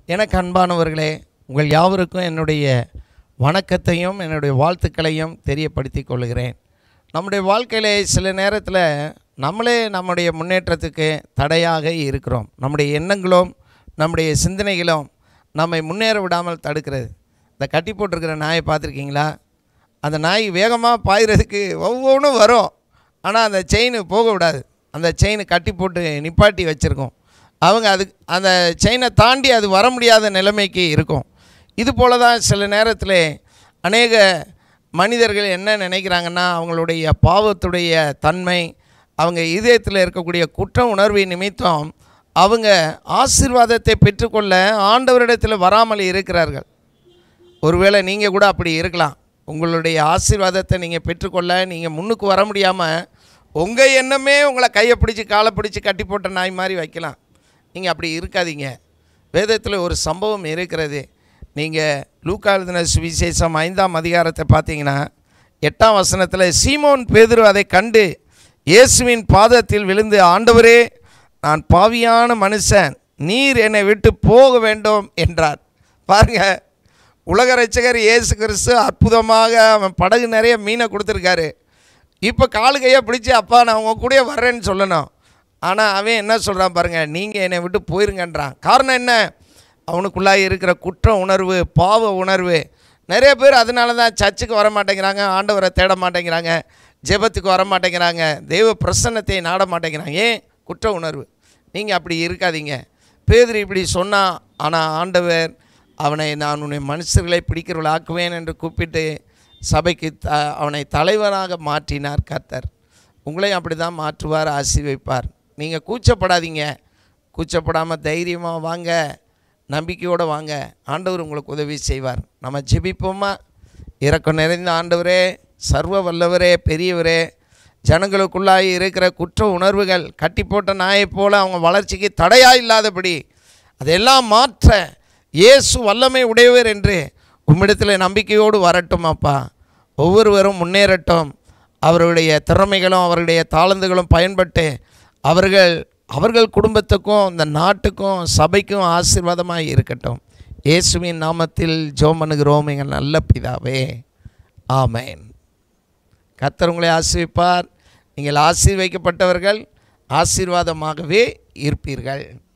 எனக்கு அன்பானவர்களே உங்கள் யாவருக்கும் என்னுடைய வணக்கத்தையும் என்னுடைய வாழ்த்துக்களையும் தெரியப்படுத்திக் கொள்கிறேன் நம்முடைய வாழ்க்கையிலே சில நேரத்தில் நம்மளே நம்முடைய முன்னேற்றத்துக்கு தடையாக இருக்கிறோம் நம்முடைய எண்ணங்களும் நம்முடைய சிந்தனைகளும் நம்மை முன்னேற விடாமல் தடுக்கிறது இந்த கட்டி போட்டிருக்கிற நாயை பார்த்துருக்கீங்களா அந்த நாய் வேகமாக பாய்கிறதுக்கு ஒவ்வொன்றும் வரும் ஆனால் அந்த செயின் போக விடாது அந்த செயின் கட்டி போட்டு நிப்பாட்டி வச்சுருக்கோம் அவங்க அது அந்த செயினை தாண்டி அது வர முடியாத நிலைமைக்கு இருக்கும் இது போல தான் சில நேரத்தில் அநேக மனிதர்கள் என்ன நினைக்கிறாங்கன்னா அவங்களுடைய பாவத்துடைய தன்மை அவங்க இதயத்தில் இருக்கக்கூடிய குற்ற உணர்வை நிமித்தம் அவங்க ஆசீர்வாதத்தை பெற்றுக்கொள்ள ஆண்டவரிடத்தில் வராமல் இருக்கிறார்கள் ஒருவேளை நீங்கள் கூட அப்படி இருக்கலாம் உங்களுடைய ஆசீர்வாதத்தை நீங்கள் பெற்றுக்கொள்ள நீங்கள் முன்னுக்கு வர முடியாமல் உங்கள் எண்ணமே உங்களை கையை பிடிச்சி காலை பிடிச்சி கட்டி போட்ட நாய் மாதிரி வைக்கலாம் நீங்கள் அப்படி இருக்காதீங்க வேதத்தில் ஒரு சம்பவம் இருக்கிறது நீங்கள் லூக்கா எழுதின சுவிசேஷம் ஐந்தாம் அதிகாரத்தை பார்த்தீங்கன்னா எட்டாம் வசனத்தில் சீமோன் பேதுரு அதை கண்டு இயேசுவின் பாதத்தில் விழுந்து ஆண்டவரே நான் பாவியான மனுஷன் நீர் என்னை விட்டு போக வேண்டும் என்றார் பாருங்க உலக ரட்சகர் இயேசு கிறிஸ்து அற்புதமாக அவன் படகு நிறைய மீனை கொடுத்துருக்காரு இப்போ காலு கையை பிடிச்சி அப்பா நான் உங்கள் கூடயே வர்றேன்னு சொல்லணும் ஆனால் அவன் என்ன சொல்கிறான் பாருங்கள் நீங்கள் என்னை விட்டு போயிருங்கன்றான் காரணம் என்ன அவனுக்குள்ளாக இருக்கிற குற்ற உணர்வு பாவ உணர்வு நிறைய பேர் அதனால தான் சர்ச்சுக்கு வர மாட்டேங்கிறாங்க ஆண்டவரை தேட மாட்டேங்கிறாங்க ஜெபத்துக்கு வர மாட்டேங்கிறாங்க தெய்வ பிரசன்னத்தை நாட மாட்டேங்கிறாங்க ஏன் குற்ற உணர்வு நீங்கள் அப்படி இருக்காதீங்க பேதர் இப்படி சொன்னான் ஆனால் ஆண்டவர் அவனை நான் உன்னை மனுஷர்களை பிடிக்கிறவள் ஆக்குவேன் என்று கூப்பிட்டு சபைக்கு த அவனை தலைவராக மாற்றினார் கர்த்தர் உங்களையும் அப்படி தான் மாற்றுவார் ஆசி வைப்பார் நீங்கள் கூச்சப்படாதீங்க கூச்சப்படாமல் தைரியமாக வாங்க நம்பிக்கையோடு வாங்க ஆண்டவர் உங்களுக்கு உதவி செய்வார் நம்ம ஜெபிப்போமா இறக்கம் நிறைந்த ஆண்டவரே சர்வ வல்லவரே பெரியவரே ஜனங்களுக்குள்ளாக இருக்கிற குற்ற உணர்வுகள் கட்டி போட்ட நாயைப் போல அவங்க வளர்ச்சிக்கு தடையாக இல்லாதபடி அதெல்லாம் மாற்ற இயேசு வல்லமை உடையவர் என்று உம்மிடத்தில் நம்பிக்கையோடு வரட்டும் அப்பா ஒவ்வொருவரும் முன்னேறட்டும் அவருடைய திறமைகளும் அவருடைய தாளந்துகளும் பயன்பட்டு அவர்கள் அவர்கள் குடும்பத்துக்கும் இந்த நாட்டுக்கும் சபைக்கும் ஆசீர்வாதமாக இருக்கட்டும் இயேசுவின் நாமத்தில் ஜோம் பண்ணுகிறோம் எங்கள் நல்ல பிதாவே ஆமேன் கர்த்தர் உங்களை ஆசீர்விப்பார் நீங்கள் ஆசீர்வைக்கப்பட்டவர்கள் ஆசீர்வாதமாகவே இருப்பீர்கள்